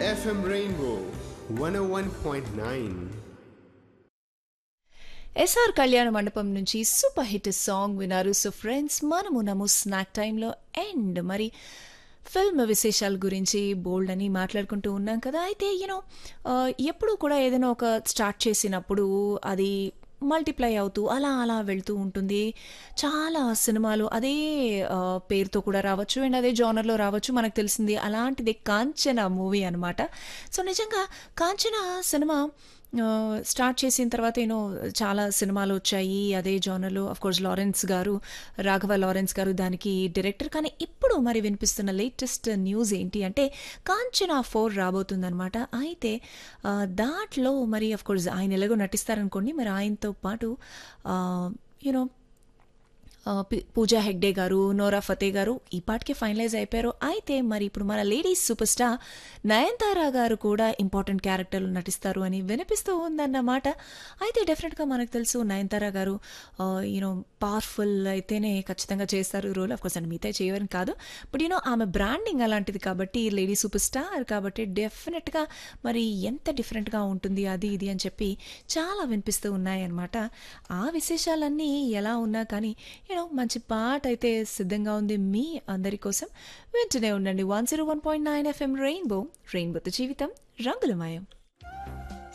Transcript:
FM Rainbow 101.9. SR Kalyana Mandapam నుంచి super hit song విన్నారు so friends మనము నము స్నాక్ టైంలో అండ్ మరి ఫిల్మ్ విశేషాల గురించి బోల్డ్ అని మాట్లాడుకుంటూ ఉన్నాం కదా అయితే యూనో ఎప్పుడు కూడా ఏదైనా ఒక స్టార్ట్ చేసినప్పుడు అది మల్టిప్లై అవుతూ అలా అలా వెళ్తూ ఉంటుంది చాలా సినిమాలు అదే ఆ, పేరుతో కూడా రావచ్చు అండ్ అదే జానర్లో రావచ్చు మనకు తెలిసింది అలాంటిది కాంచన మూవీ అనమాట సో నిజంగా కాంచన సినిమా ఆ, స్టార్ట్ చేసిన తర్వాత ఏనో చాలా సినిమాలు వచ్చాయి అదే జానర్లో అఫ్ కోర్స్ లారెన్స్ గారు రాఘవ లారెన్స్ గారు దానికి డైరెక్టర్ కానీ ఇప్పుడు మరి వినిపిస్తున్న లేటెస్ట్ న్యూస్ ఏంటి అంటే కాంచనా ఫోర్ రాబోతుందనమాట అయితే ఆ, దాంట్లో మరి అఫ్ కోర్స్ ఆయన ఎలాగో నటిస్తారనుకోండి మరి ఆయనతో పాటు యూనో ఆ, పి- పూజా హెగ్డే గారు నోరా ఫతే గారు ఈ పాటికే ఫైనలైజ్ అయిపోయారు అయితే మరి ఇప్పుడు మన లేడీస్ సూపర్ స్టార్ నయనతార గారు కూడా ఇంపార్టెంట్ క్యారెక్టర్లు నటిస్తారు అని వినిపిస్తూ ఉందన్నమాట అయితే డెఫినెట్గా మనకు తెలుసు నయనతార గారు యూనో పవర్ఫుల్ అయితేనే ఖచ్చితంగా చేస్తారు రోల్ ఆఫ్ కోర్స్ అండ్ మిగతా చేయవని కాదు బట్ యూనో ఆమె బ్రాండింగ్ అలాంటిది కాబట్టి లేడీ సూపర్ స్టార్ కాబట్టి డెఫినెట్గా మరి ఎంత డిఫరెంట్గా ఉంటుంది అది ఇది అని చెప్పి చాలా వినిపిస్తూ ఉన్నాయన్నమాట ఆ విశేషాలన్నీ ఎలా ఉన్నా కానీ యూనో మంచి పాట అయితే సిద్ధంగా ఉంది మీ అందరి కోసం వింటూనే ఉండండి one zero one point nine FM rainbow రెయిన్బోతో జీవితం రంగులమయం